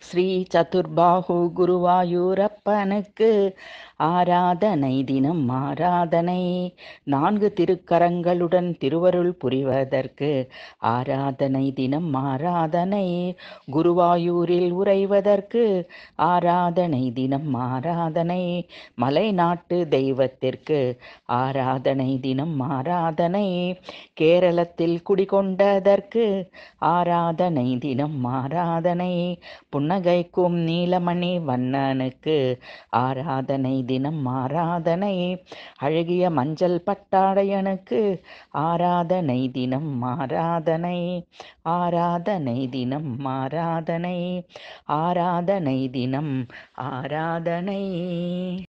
ஸ்ரீ சதுர்பாகு குருவாயூரப்பனுக்கு ஆராதனை தினம் ஆராதனை நான்கு திருக்கரங்களுடன் திருவருள் புரிவதற்கு ஆராதனை தினம் ஆராதனை குருவாயூரில் உறைவதற்கு ஆராதனை தினம் ஆராதனை மலைநாட்டு தெய்வத்திற்கு ஆராதனை தினம் ஆராதனை கேரளத்தில் குடிகொண்டதற்கு ஆராதனை தினம் ஆராதனை புன்னகைக்கும் நீலமணி வண்ணனுக்கு ஆராதனை தினம் ஆராதனை அழகிய மஞ்சள் பட்டாடையனுக்கு ஆராதனை தினம் ஆராதனை ஆராதனை தினம் ஆராதனை ஆராதனை தினம் ஆராதனை